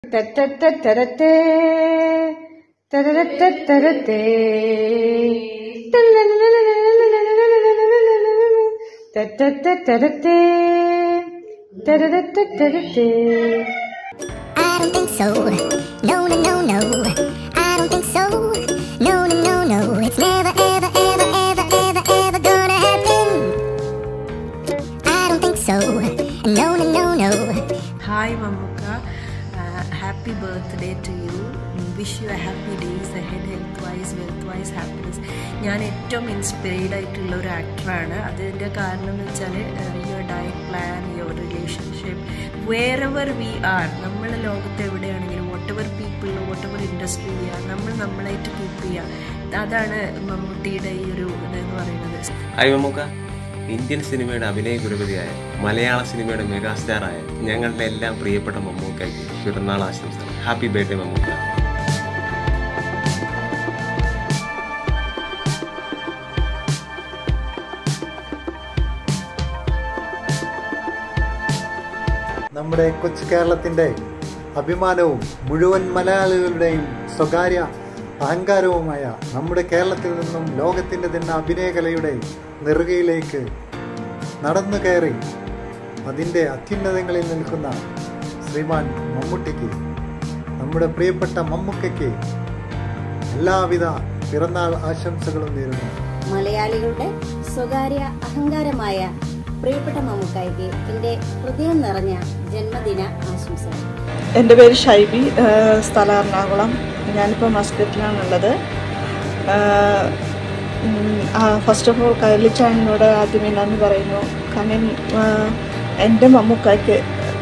തരത്തരത്തേ തരത്തരത്തരത്തേ തരത്തരത്തേ തരത്തരത്തേ I don't think so. No, no, no, no. I don't think so. No, no, no, no. It's never, ever, ever, ever, ever, ever gonna happen. I don't think so. No, no, no, no. Hi Mammukka happy birthday to you wish you a happy days ahead health wise wealth wise happiness ഞാൻ ഏറ്റവും inspired ആയിട്ടുള്ള ഒരു ആക്ടറാണ് അതിൻ്റെ കാരണം എന്ന് വെച്ചാൽ your diet plan your relationship wherever we are നമ്മൾ ലോകത്ത് എവിടെയാണെങ്കിലും whatever people whatever industry we are നമ്മൾ നമ്മളായിട്ട് കീപ്പ് ചെയ്യുക അതാണ് മമ്മൂട്ടിയുടെ ഈ ഒരു ഇതെന്ന് പറയുന്നത് ഹായ് മമ്മൂക്ക ഇന്ത്യൻ സിനിമയുടെ അഭിനയ പുരപതിയായ മലയാള സിനിമയുടെ മെഗാസ്റ്റാറായ ഞങ്ങളുടെ എല്ലാം പ്രിയപ്പെട്ട മമ്മൂക്കയ്ക്ക് പിറന്നാൾ ആശംസകൾ ഹാപ്പി ബർത്ത്ഡേ മമ്മൂക്ക നമ്മുടെ കൊച്ചു കേരളത്തിൻ്റെ അഭിമാനവും മുഴുവൻ മലയാളികളുടെയും സ്വകാര്യ അഹങ്കാരവുമായ നമ്മുടെ കേരളത്തിൽ നിന്നും ലോകത്തിൻ്റെ തന്നെ അഭിനയകലയുടെ നെറുകയിലേക്ക് നടന്നു കയറി അതിൻ്റെ അത്യുന്നതങ്ങളിൽ നിൽക്കുന്ന ശ്രീമാൻ മമ്മൂട്ടിക്ക് നമ്മുടെ പ്രിയപ്പെട്ട മമ്മൂക്കയ്ക്ക് എല്ലാവിധ പിറന്നാൾ ആശംസകളും നേരുന്നു മലയാളികളുടെ സ്വകാര്യ അഹങ്കാരമായ പ്രിയപ്പെട്ട മമ്മൂക്കായിക്ക് എൻ്റെ ഹൃദയം നിറഞ്ഞ ജന്മദിന ആശംസകൾ എൻ്റെ പേര് ഷൈബി ഏഹ് സ്ഥലം എറണാകുളം ഞാനിപ്പോൾ മസ്കറ്റിലാണുള്ളത് ഫസ്റ്റ് ഓഫ് ഓൾ കൈലിച്ചാണിനോട് ആദ്യമേ നന്ദി പറയുന്നു കാരണം ഏഹ് എൻ്റെ മമ്മൂക്കായ്ക്ക്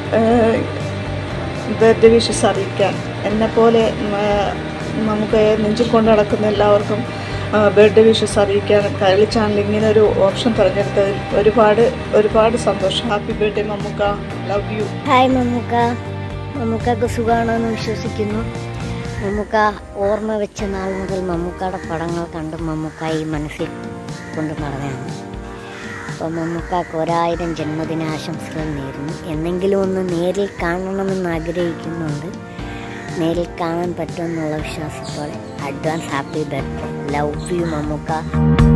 ബർത്ത്ഡേ വിഷസ് അറിയിക്കാൻ എന്നെപ്പോലെ ഏഹ് മമ്മൂക്കയെ നെഞ്ചിൽ കൊണ്ട് നടക്കുന്ന എല്ലാവർക്കും ബർത്ത്ഡേ വിഷസ് അറിയിക്കാൻ കൈലി ചാനൽ ഇങ്ങനെ ഒരു ഓപ്ഷൻ തിരഞ്ഞെടുത്തതിൽ ഒരുപാട് ഒരുപാട് സന്തോഷം happy birthday Mammukka love you hi Mammukka മമ്മൂക്കക്ക് സുഖമാണെന്ന് വിശ്വസിക്കുന്നു മമ്മൂക്ക ഓർമ്മ വെച്ച നാൾ മുതൽ മമ്മൂക്കയുടെ പടങ്ങൾ കണ്ട് മമ്മൂക്ക ഈ മനസ്സിൽ കൊണ്ട് നടന്നതാണ് അപ്പോൾ മമ്മൂക്കാക്ക് ഒരായിരം ജന്മദിനാശംസകൾ നേരുന്നു എന്നെങ്കിലും ഒന്ന് നേരിൽ കാണണമെന്ന് ആഗ്രഹിക്കുന്നുണ്ട് നേരിൽ കാണാൻ പറ്റുമെന്നുള്ള വിശ്വാസത്തോടെ advance happy birthday love you Mammukka